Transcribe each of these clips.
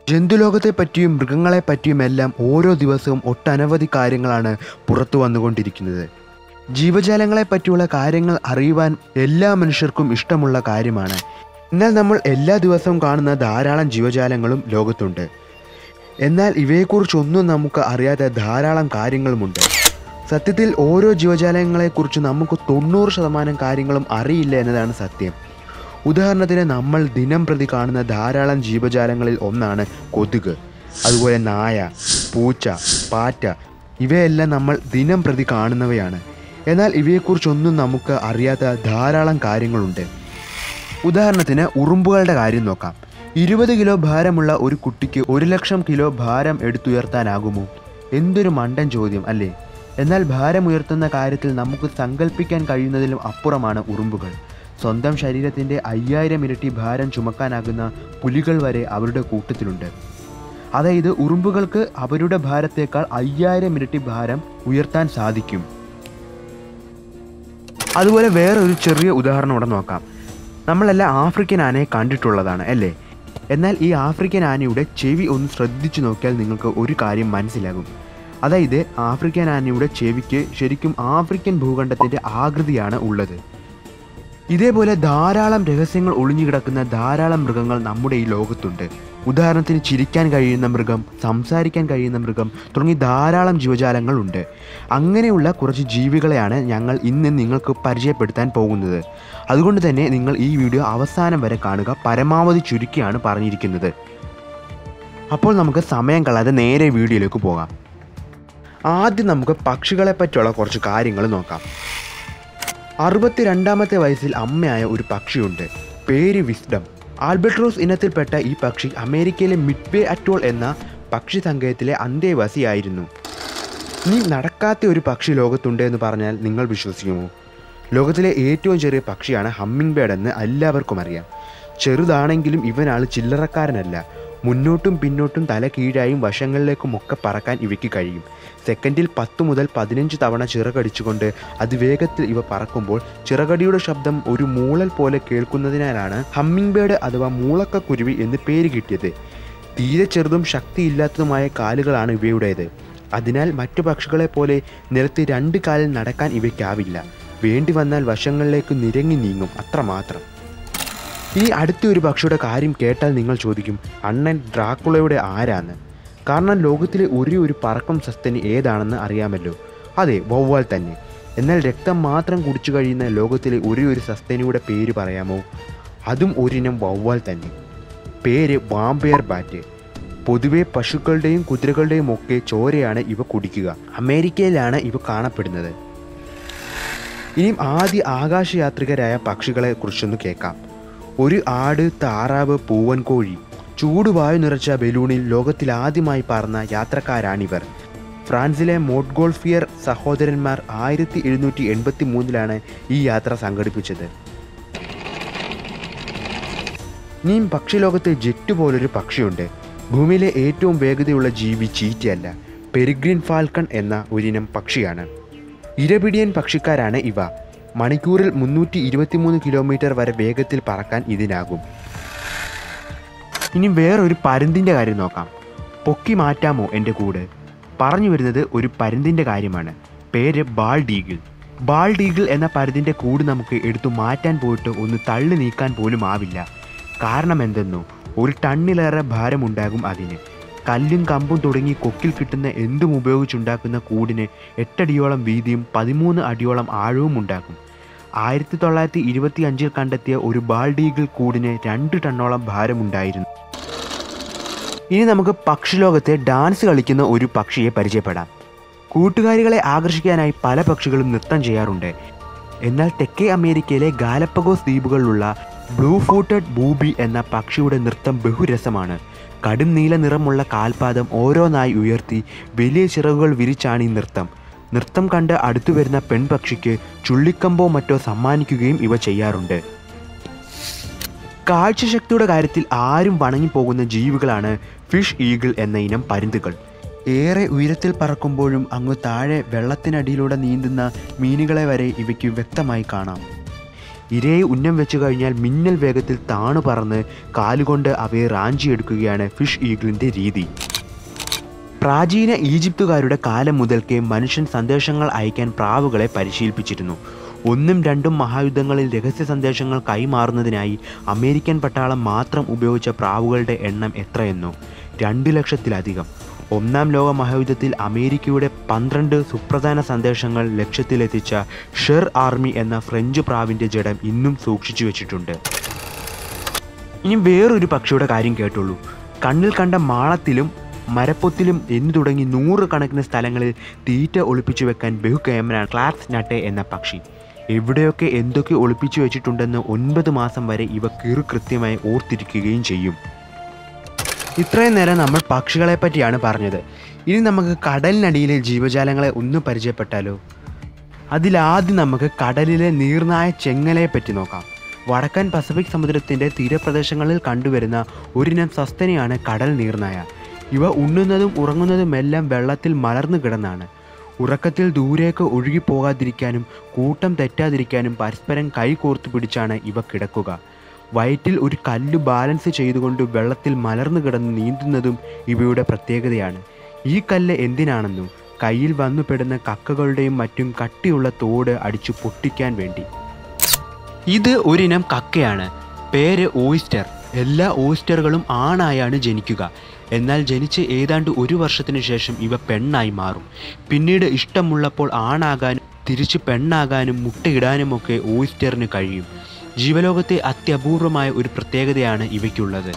ജന്തുലോകത്തെ പറ്റിയും മൃഗങ്ങളെ പറ്റിയുമെല്ലാം ഓരോ ദിവസവും ഒട്ടനവധി കാര്യങ്ങളാണ് പുറത്തു വന്നുകൊണ്ടിരിക്കുന്നത് ജീവജാലങ്ങളെ പറ്റിയുള്ള കാര്യങ്ങൾ അറിയുവാൻ എല്ലാ മനുഷ്യർക്കും ഇഷ്ടമുള്ള കാര്യമാണ് എന്നാൽ നമ്മൾ എല്ലാ ദിവസവും കാണുന്ന ധാരാളം ജീവജാലങ്ങളും ലോകത്തുണ്ട് എന്നാൽ ഇവയെക്കുറിച്ചൊന്നും നമുക്ക് അറിയാത്ത ധാരാളം കാര്യങ്ങളുമുണ്ട് സത്യത്തിൽ ഓരോ ജീവജാലങ്ങളെക്കുറിച്ച് നമുക്ക് തൊണ്ണൂറ് ശതമാനം കാര്യങ്ങളും അറിയില്ല എന്നതാണ് സത്യം ഉദാഹരണത്തിന് നമ്മൾ ദിനം പ്രതി കാണുന്ന ധാരാളം ജീവജാലങ്ങളിൽ ഒന്നാണ് കൊതുക് അതുപോലെ നായ പൂച്ച പാറ്റ ഇവയെല്ലാം നമ്മൾ ദിനം പ്രതി കാണുന്നവയാണ് എന്നാൽ ഇവയെക്കുറിച്ചൊന്നും നമുക്ക് അറിയാത്ത ധാരാളം കാര്യങ്ങളുണ്ട് ഉദാഹരണത്തിന് ഉറുമ്പുകളുടെ കാര്യം നോക്കാം ഇരുപത് കിലോ ഭാരമുള്ള ഒരു കുട്ടിക്ക് ഒരു ലക്ഷം കിലോ ഭാരം എടുത്തുയർത്താനാകുമോ എന്തൊരു മണ്ടൻ ചോദ്യം അല്ലേ എന്നാൽ ഭാരം ഉയർത്തുന്ന കാര്യത്തിൽ നമുക്ക് സങ്കല്പിക്കാൻ കഴിയുന്നതിലും അപ്പുറമാണ് ഉറുമ്പുകൾ സ്വന്തം ശരീരത്തിൻ്റെ അയ്യായിരം ഇരട്ടി ഭാരം ചുമക്കാനാകുന്ന പുലികൾ വരെ അവരുടെ കൂട്ടത്തിലുണ്ട് അതായത് ഉറുമ്പുകൾക്ക് അവരുടെ ഭാരത്തേക്കാൾ അയ്യായിരം ഇരട്ടി ഭാരം ഉയർത്താൻ സാധിക്കും അതുപോലെ വേറൊരു ചെറിയ ഉദാഹരണം ഇവിടെ നോക്കാം നമ്മളെല്ലാം ആഫ്രിക്കൻ ആനയെ കണ്ടിട്ടുള്ളതാണ് അല്ലേ എന്നാൽ ഈ ആഫ്രിക്കൻ ആനയുടെ ചെവി ഒന്ന് ശ്രദ്ധിച്ചു നോക്കിയാൽ നിങ്ങൾക്ക് ഒരു കാര്യം മനസ്സിലാകും അതായത് ആഫ്രിക്കൻ ആനയുടെ ചെവിക്ക് ശരിക്കും ആഫ്രിക്കൻ ഭൂഖണ്ഡത്തിൻ്റെ ആകൃതിയാണ് ഉള്ളത് ഇതേപോലെ ധാരാളം രഹസ്യങ്ങൾ ഒളിഞ്ഞു കിടക്കുന്ന ധാരാളം മൃഗങ്ങൾ നമ്മുടെ ഈ ലോകത്തുണ്ട് ഉദാഹരണത്തിന് ചിരിക്കാൻ കഴിയുന്ന മൃഗം സംസാരിക്കാൻ കഴിയുന്ന മൃഗം തുടങ്ങി ധാരാളം ജീവജാലങ്ങളുണ്ട് അങ്ങനെയുള്ള കുറച്ച് ജീവികളെയാണ് ഞങ്ങൾ ഇന്ന് നിങ്ങൾക്ക് പരിചയപ്പെടുത്താൻ പോകുന്നത് അതുകൊണ്ട് തന്നെ നിങ്ങൾ ഈ വീഡിയോ അവസാനം വരെ കാണുക പരമാവധി ചുരുക്കിയാണ് പറഞ്ഞിരിക്കുന്നത് അപ്പോൾ നമുക്ക് സമയം കളയാതെ നേരെ വീഡിയോയിലേക്ക് പോകാം ആദ്യം നമുക്ക് പക്ഷികളെ പറ്റിയുള്ള കുറച്ച് കാര്യങ്ങൾ നോക്കാം അറുപത്തിരണ്ടാമത്തെ വയസ്സിൽ അമ്മയായ ഒരു പക്ഷിയുണ്ട് പേര് വിസ്ഡം ആൽബർട്രോസ് ഇനത്തിൽപ്പെട്ട ഈ പക്ഷി അമേരിക്കയിലെ മിഡ്വേ അറ്റോൾ എന്ന പക്ഷി സങ്കേതത്തിലെ അന്തേവാസിയായിരുന്നു ഇനി നടക്കാത്ത ഒരു പക്ഷി ലോകത്തുണ്ട് എന്ന് പറഞ്ഞാൽ നിങ്ങൾ വിശ്വസിക്കുമോ ലോകത്തിലെ ഏറ്റവും ചെറിയ പക്ഷിയാണ് ഹമ്മിങ് ബേർഡ് എന്ന് എല്ലാവർക്കും അറിയാം ചെറുതാണെങ്കിലും ഇവനാൾ ചില്ലറക്കാരനല്ല മുന്നോട്ടും പിന്നോട്ടും തല കീഴായും വശങ്ങളിലേക്കും ഒക്കെ പറക്കാൻ ഇവയ്ക്ക് കഴിയും സെക്കൻഡിൽ പത്ത് മുതൽ പതിനഞ്ച് തവണ ചിറകടിച്ചുകൊണ്ട് അതിവേഗത്തിൽ ഇവ പറക്കുമ്പോൾ ചിറകടിയുടെ ശബ്ദം ഒരു മൂളൽ പോലെ കേൾക്കുന്നതിനാലാണ് ഹമ്മിങ് ബേർഡ് അഥവാ മൂളക്കക്കുരുവി എന്ന് പേര് കിട്ടിയത് തീരെ ചെറുതും ശക്തിയില്ലാത്തതുമായ കാലുകളാണ് ഇവയുടേത് അതിനാൽ മറ്റു പക്ഷികളെ പോലെ നിലത്ത് രണ്ട് കാലിൽ നടക്കാൻ ഇവയ്ക്കാവില്ല വേണ്ടി വന്നാൽ വശങ്ങളിലേക്ക് നിരങ്ങി നീങ്ങും അത്രമാത്രം ഇനി അടുത്ത ഒരു പക്ഷിയുടെ കാര്യം കേട്ടാൽ നിങ്ങൾ ചോദിക്കും അണ്ണൻ ഡ്രാക്കുളയുടെ ആരാന്ന് കാരണം ലോകത്തിലെ ഒരേ ഒരു പറക്കം സസ്തനി ഏതാണെന്ന് അറിയാമല്ലോ അതെ വവ്വാൽ തന്നെ എന്നാൽ രക്തം മാത്രം കുടിച്ചു കഴിയുന്ന ലോകത്തിലെ ഒരേ ഒരു സസ്തനിയുടെ പേര് പറയാമോ അതും ഒരിനം വവ്വാൽ തന്നെ പേര് വാമ്പയർ ബാറ്റ് പൊതുവെ പശുക്കളുടെയും കുതിരകളുടെയും ഒക്കെ ചോരയാണ് ഇവ കുടിക്കുക അമേരിക്കയിലാണ് ഇവ കാണപ്പെടുന്നത് ഇനിയും ആദ്യ ആകാശയാത്രികരായ പക്ഷികളെ കുറിച്ചൊന്ന് കേൾക്കാം ഒരു ആട് താറാവ് പൂവൻ കോഴി ചൂടുവായു നിറച്ച ബലൂണിൽ ലോകത്തിൽ ആദ്യമായി പറന്ന യാത്രക്കാരാണിവർ ഫ്രാൻസിലെ മോട്ട്ഗോൾഫിയർ സഹോദരന്മാർ ആയിരത്തി എഴുന്നൂറ്റി എൺപത്തി മൂന്നിലാണ് ഈ യാത്ര സംഘടിപ്പിച്ചത് ഇനിയും പക്ഷിലോകത്ത് ജെറ്റ് പോലൊരു പക്ഷിയുണ്ട് ഭൂമിയിലെ ഏറ്റവും വേഗതയുള്ള ജീവി ചീറ്റയല്ല പെരിഗ്രീൻ ഫാൽക്കൺ എന്ന ഒരിനം പക്ഷിയാണ് ഇരപിടിയൻ പക്ഷിക്കാരാണ് ഇവ മണിക്കൂറിൽ മുന്നൂറ്റി ഇരുപത്തിമൂന്ന് കിലോമീറ്റർ വരെ വേഗത്തിൽ പറക്കാൻ ഇതിനാകും ഇനി വേറൊരു പരുന്തിൻ്റെ കാര്യം നോക്കാം പൊക്കി മാറ്റാമോ എൻ്റെ കൂട് പറഞ്ഞു വരുന്നത് ഒരു പരുന്തിൻ്റെ കാര്യമാണ് പേര് ബാൾഡീഗിൾ ബാൾഡീഗിൾ എന്ന പരുന്തിൻ്റെ കൂട് നമുക്ക് എടുത്തു മാറ്റാൻ പോയിട്ട് ഒന്ന് തള്ളി നീക്കാൻ പോലും ആവില്ല കാരണം എന്തെന്നോ ഒരു ടണ്ണിലേറെ ഭാരമുണ്ടാകും അതിന് കല്ലും കമ്പും തുടങ്ങി കൊക്കിൽ കിട്ടുന്ന എന്തും ഉപയോഗിച്ചുണ്ടാക്കുന്ന കൂടിന് എട്ടടിയോളം വീതിയും പതിമൂന്ന് അടിയോളം ആഴവും ഉണ്ടാക്കും ആയിരത്തി തൊള്ളായിരത്തി ഇരുപത്തി അഞ്ചിൽ കണ്ടെത്തിയ ഒരു ബാൾഡീഗിൾ കൂടിന് രണ്ട് ടണ്ണോളം ഭാരമുണ്ടായിരുന്നു ഇനി നമുക്ക് പക്ഷിലോകത്തെ ഡാൻസ് കളിക്കുന്ന ഒരു പക്ഷിയെ പരിചയപ്പെടാം കൂട്ടുകാരികളെ ആകർഷിക്കാനായി പല പക്ഷികളും നൃത്തം ചെയ്യാറുണ്ട് എന്നാൽ തെക്കേ അമേരിക്കയിലെ ഗാലപ്പഗോസ് ദ്വീപുകളിലുള്ള ബ്ലൂ ഫൂട്ടഡ് ബൂബി എന്ന പക്ഷിയുടെ നൃത്തം ബഹുരസമാണ് കടും നീല നിറമുള്ള കാൽപാദം ഓരോന്നായി ഉയർത്തി വലിയ ചിറകുകൾ വിരിച്ചാണ് ഈ നൃത്തം നൃത്തം കണ്ട് അടുത്തു വരുന്ന പെൺപക്ഷിക്ക് ചുള്ളിക്കമ്പോ മറ്റോ സമ്മാനിക്കുകയും ഇവ ചെയ്യാറുണ്ട് കാഴ്ചശക്തിയുടെ കാര്യത്തിൽ ആരും വണങ്ങിപ്പോകുന്ന ജീവികളാണ് ഫിഷ് ഈഗിൾ എന്ന ഇനം പരുന്തുകൾ ഏറെ ഉയരത്തിൽ പറക്കുമ്പോഴും അങ്ങ് താഴെ വെള്ളത്തിനടിയിലൂടെ നീന്തുന്ന മീനുകളെ വരെ ഇവയ്ക്ക് വ്യക്തമായി കാണാം ഇരയെ ഉന്നം വെച്ചു കഴിഞ്ഞാൽ മിന്നൽ വേഗത്തിൽ താണു പറന്ന് കാലുകൊണ്ട് അവയെ റാഞ്ചിയെടുക്കുകയാണ് ഫിഷ് ഈഗിളിൻ്റെ രീതി പ്രാചീന ഈജിപ്തുകാരുടെ കാലം മുതൽക്കേ മനുഷ്യൻ സന്ദേശങ്ങൾ അയക്കാൻ പ്രാവുകളെ പരിശീലിപ്പിച്ചിരുന്നു ഒന്നും രണ്ടും മഹായുദ്ധങ്ങളിൽ രഹസ്യ സന്ദേശങ്ങൾ കൈമാറുന്നതിനായി അമേരിക്കൻ പട്ടാളം മാത്രം ഉപയോഗിച്ച പ്രാവുകളുടെ എണ്ണം എത്രയെന്നോ രണ്ട് ലക്ഷത്തിലധികം ഒന്നാം ലോക മഹായുദ്ധത്തിൽ അമേരിക്കയുടെ പന്ത്രണ്ട് സുപ്രധാന സന്ദേശങ്ങൾ ലക്ഷ്യത്തിലെത്തിച്ച ഷെർ ആർമി എന്ന ഫ്രഞ്ച് പ്രാവിൻ്റെ ജഡം ഇന്നും സൂക്ഷിച്ചു വെച്ചിട്ടുണ്ട് ഇനി വേറൊരു പക്ഷിയുടെ കാര്യം കേട്ടുള്ളൂ കണ്ണിൽ കണ്ട മാളത്തിലും മരപ്പൊത്തിലും എന്നു തുടങ്ങി നൂറുകണക്കിന് സ്ഥലങ്ങളിൽ തീറ്റ ഒളിപ്പിച്ചു വെക്കാൻ ബഹുകേമനാണ് ക്ലാപ്സ് നട്ടെ എന്ന പക്ഷി എവിടെയൊക്കെ എന്തൊക്കെ ഒളിപ്പിച്ചു വെച്ചിട്ടുണ്ടെന്ന് ഒൻപത് മാസം വരെ ഇവ കിറു കൃത്യമായി ഓർത്തിരിക്കുകയും ചെയ്യും ഇത്രയും നേരം നമ്മൾ പക്ഷികളെ പറ്റിയാണ് പറഞ്ഞത് ഇനി നമുക്ക് കടലിനടിയിലെ ജീവജാലങ്ങളെ ഒന്ന് പരിചയപ്പെട്ടാലോ അതിലാദ്യം നമുക്ക് കടലിലെ നീർനായ ചെങ്ങലയെ പറ്റി നോക്കാം വടക്കൻ പസഫിക് സമുദ്രത്തിൻ്റെ തീരപ്രദേശങ്ങളിൽ കണ്ടുവരുന്ന ഒരിനം സസ്തനിയാണ് കടൽ നീർനായ ഇവ ഉണ്ണുന്നതും ഉറങ്ങുന്നതുമെല്ലാം വെള്ളത്തിൽ മലർന്നു കിടന്നാണ് ഉറക്കത്തിൽ ദൂരേക്ക് ഒഴുകിപ്പോകാതിരിക്കാനും കൂട്ടം തെറ്റാതിരിക്കാനും പരസ്പരം കൈകോർത്ത് പിടിച്ചാണ് ഇവ കിടക്കുക വയറ്റിൽ ഒരു കല്ല് ബാലൻസ് ചെയ്തുകൊണ്ട് വെള്ളത്തിൽ മലർന്നു കിടന്ന് നീന്തുന്നതും ഇവയുടെ പ്രത്യേകതയാണ് ഈ കല്ല് എന്തിനാണെന്നോ കയ്യിൽ വന്നുപെടുന്ന കക്കകളുടെയും മറ്റും കട്ടിയുള്ള തോട് അടിച്ചു പൊട്ടിക്കാൻ വേണ്ടി ഇത് ഒരിനം കക്കയാണ് പേര് ഓയിസ്റ്റർ എല്ലാ ഓയിസ്റ്ററുകളും ആണായാണ് ജനിക്കുക എന്നാൽ ജനിച്ച് ഏതാണ്ട് ഒരു വർഷത്തിന് ശേഷം ഇവ പെണ്ണായി മാറും പിന്നീട് ഇഷ്ടമുള്ളപ്പോൾ ആണാകാനും തിരിച്ച് പെണ്ണാകാനും മുട്ടയിടാനുമൊക്കെ ഓയിസ്റ്ററിന് കഴിയും ജീവലോകത്തെ അത്യപൂർവമായ ഒരു പ്രത്യേകതയാണ് ഇവയ്ക്കുള്ളത്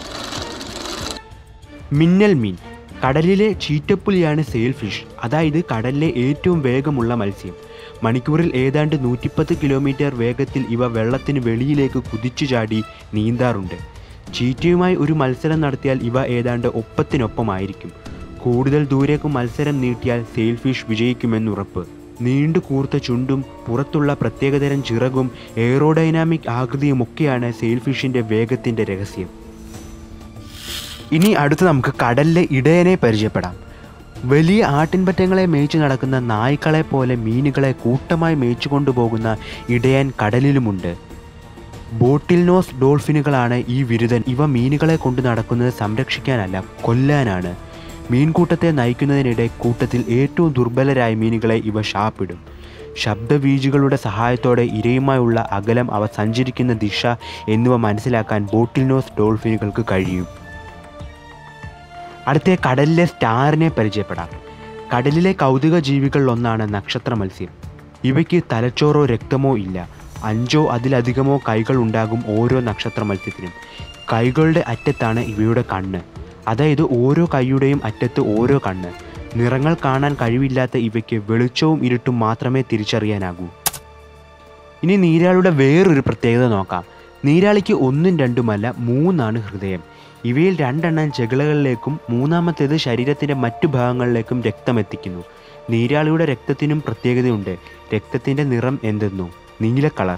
മിന്നൽ മീൻ കടലിലെ ചീറ്റപ്പുലിയാണ് സെയിൽ ഫിഷ് അതായത് കടലിലെ ഏറ്റവും വേഗമുള്ള മത്സ്യം മണിക്കൂറിൽ ഏതാണ്ട് നൂറ്റിപ്പത്ത് കിലോമീറ്റർ വേഗത്തിൽ ഇവ വെള്ളത്തിന് വെളിയിലേക്ക് കുതിച്ചു ചാടി നീന്താറുണ്ട് ചീറ്റയുമായി ഒരു മത്സരം നടത്തിയാൽ ഇവ ഏതാണ്ട് ഒപ്പത്തിനൊപ്പമായിരിക്കും കൂടുതൽ ദൂരേക്ക് മത്സരം നീട്ടിയാൽ സെയിൽ ഫിഷ് വിജയിക്കുമെന്നുറപ്പ് നീണ്ടു കൂർത്ത ചുണ്ടും പുറത്തുള്ള പ്രത്യേകതരം ചിറകും എയറോഡൈനാമിക് ആകൃതിയുമൊക്കെയാണ് സെയിൽ ഫിഷിൻ്റെ വേഗത്തിൻ്റെ രഹസ്യം ഇനി അടുത്ത് നമുക്ക് കടലിലെ ഇടയനെ പരിചയപ്പെടാം വലിയ ആട്ടിൻപറ്റങ്ങളെ മേയിച്ചു നടക്കുന്ന നായ്ക്കളെ പോലെ മീനുകളെ കൂട്ടമായി മേയിച്ചു കൊണ്ടുപോകുന്ന ഇടയൻ കടലിലുമുണ്ട് ബോട്ടിൽ നോസ് ഡോൾഫിനുകളാണ് ഈ വിരുദൻ ഇവ മീനുകളെ കൊണ്ട് നടക്കുന്നത് സംരക്ഷിക്കാനല്ല കൊല്ലാനാണ് മീൻകൂട്ടത്തെ നയിക്കുന്നതിനിടെ കൂട്ടത്തിൽ ഏറ്റവും ദുർബലരായ മീനുകളെ ഇവ ഷാപ്പിടും ശബ്ദവീജുകളുടെ സഹായത്തോടെ ഇരയുമായുള്ള അകലം അവ സഞ്ചരിക്കുന്ന ദിശ എന്നിവ മനസ്സിലാക്കാൻ ബോട്ടിൽ നോസ് ഡോൾഫിനുകൾക്ക് കഴിയും അടുത്ത കടലിലെ സ്റ്റാറിനെ പരിചയപ്പെടാം കടലിലെ കൗതുക ജീവികളിലൊന്നാണ് നക്ഷത്ര മത്സ്യം ഇവയ്ക്ക് തലച്ചോറോ രക്തമോ ഇല്ല അഞ്ചോ അതിലധികമോ കൈകൾ ഉണ്ടാകും ഓരോ നക്ഷത്ര മത്സ്യത്തിനും കൈകളുടെ അറ്റത്താണ് ഇവയുടെ കണ്ണ് അതായത് ഓരോ കൈയുടെയും അറ്റത്ത് ഓരോ കണ്ണ് നിറങ്ങൾ കാണാൻ കഴിവില്ലാത്ത ഇവയ്ക്ക് വെളിച്ചവും ഇരുട്ടും മാത്രമേ തിരിച്ചറിയാനാകൂ ഇനി നീരാളിയുടെ വേറൊരു പ്രത്യേകത നോക്കാം നീരാളിക്ക് ഒന്നും രണ്ടുമല്ല മൂന്നാണ് ഹൃദയം ഇവയിൽ രണ്ടെണ്ണം ചെകിളകളിലേക്കും മൂന്നാമത്തേത് ശരീരത്തിൻ്റെ മറ്റു ഭാഗങ്ങളിലേക്കും രക്തമെത്തിക്കുന്നു നീരാളിയുടെ രക്തത്തിനും പ്രത്യേകതയുണ്ട് രക്തത്തിൻ്റെ നിറം എന്തെന്നോ നീല കളർ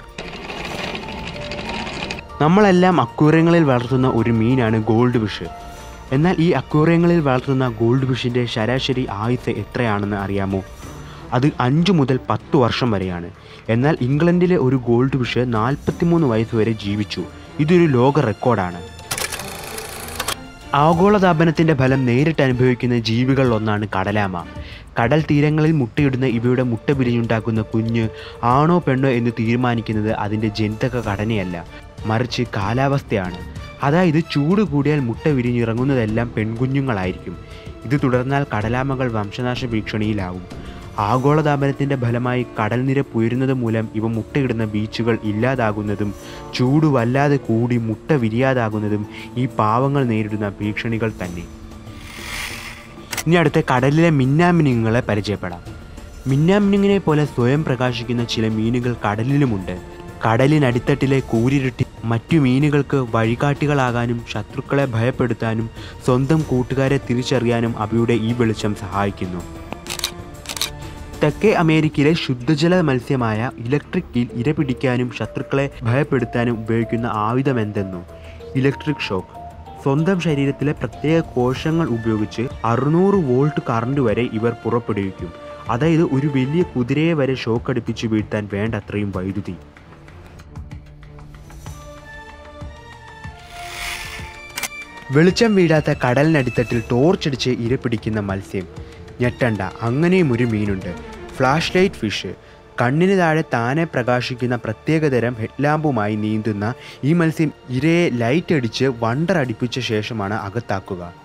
നമ്മളെല്ലാം അക്വേറിയങ്ങളിൽ വളർത്തുന്ന ഒരു മീനാണ് ഗോൾഡ് ഫിഷ് എന്നാൽ ഈ അക്വേറിയങ്ങളിൽ വളർത്തുന്ന ഗോൾഡ് ഫിഷിൻ്റെ ശരാശരി ആയുസ് എത്രയാണെന്ന് അറിയാമോ അത് അഞ്ച് മുതൽ പത്ത് വർഷം വരെയാണ് എന്നാൽ ഇംഗ്ലണ്ടിലെ ഒരു ഗോൾഡ് ഫിഷ് നാൽപ്പത്തിമൂന്ന് വയസ്സ് വരെ ജീവിച്ചു ഇതൊരു ലോക റെക്കോർഡാണ് ആഗോളതാപനത്തിൻ്റെ ഫലം നേരിട്ട് അനുഭവിക്കുന്ന ജീവികളിലൊന്നാണ് കടലാമ കടൽ തീരങ്ങളിൽ മുട്ടയിടുന്ന ഇവയുടെ മുട്ട പിരിഞ്ഞുണ്ടാക്കുന്ന കുഞ്ഞ് ആണോ പെണ്ണോ എന്ന് തീരുമാനിക്കുന്നത് അതിൻ്റെ ജനിതക ഘടനയല്ല മറിച്ച് കാലാവസ്ഥയാണ് അതായത് ചൂട് കൂടിയാൽ മുട്ട വിരിഞ്ഞിറങ്ങുന്നതെല്ലാം പെൺകുഞ്ഞുങ്ങളായിരിക്കും ഇത് തുടർന്നാൽ കടലാമകൾ വംശനാശ ഭീഷണിയിലാവും ആഗോളതാപനത്തിൻ്റെ ഫലമായി കടൽ നിരപ്പ് ഉയരുന്നത് മൂലം ഇവ മുട്ടയിടുന്ന ബീച്ചുകൾ ഇല്ലാതാകുന്നതും ചൂട് വല്ലാതെ കൂടി മുട്ട വിരിയാതാകുന്നതും ഈ പാവങ്ങൾ നേരിടുന്ന ഭീഷണികൾ തന്നെ ഇനി അടുത്ത കടലിലെ മിന്നാമിനുങ്ങളെ പരിചയപ്പെടാം മിന്നാമിനുങ്ങിനെ പോലെ സ്വയം പ്രകാശിക്കുന്ന ചില മീനുകൾ കടലിലുമുണ്ട് കടലിനടിത്തട്ടിലെ കൂരിരുട്ടി മറ്റു മീനുകൾക്ക് വഴികാട്ടികളാകാനും ശത്രുക്കളെ ഭയപ്പെടുത്താനും സ്വന്തം കൂട്ടുകാരെ തിരിച്ചറിയാനും അവയുടെ ഈ വെളിച്ചം സഹായിക്കുന്നു തെക്കേ അമേരിക്കയിലെ ശുദ്ധജല മത്സ്യമായ ഇലക്ട്രിക് ഈൽ ഇര പിടിക്കാനും ശത്രുക്കളെ ഭയപ്പെടുത്താനും ഉപയോഗിക്കുന്ന ആയുധം എന്തെന്നോ ഇലക്ട്രിക് ഷോക്ക് സ്വന്തം ശരീരത്തിലെ പ്രത്യേക കോശങ്ങൾ ഉപയോഗിച്ച് അറുന്നൂറ് വോൾട്ട് കറണ്ട് വരെ ഇവർ പുറപ്പെടുവിക്കും അതായത് ഒരു വലിയ കുതിരയെ വരെ ഷോക്ക് അടുപ്പിച്ച് വീഴ്ത്താൻ വേണ്ടത്രയും വൈദ്യുതി വെളിച്ചം വീഴാത്ത കടലിനടിത്തട്ടിൽ ടോർച്ചടിച്ച് ഇര പിടിക്കുന്ന മത്സ്യം ഞെട്ടണ്ട അങ്ങനെയും ഒരു മീനുണ്ട് ഫ്ലാഷ് ലൈറ്റ് ഫിഷ് കണ്ണിന് താഴെ താനെ പ്രകാശിക്കുന്ന പ്രത്യേകതരം ഹെഡ്ലാമ്പുമായി നീന്തുന്ന ഈ മത്സ്യം ഇരയെ ലൈറ്റ് അടിച്ച് വണ്ടർ അടിപ്പിച്ച ശേഷമാണ് അകത്താക്കുക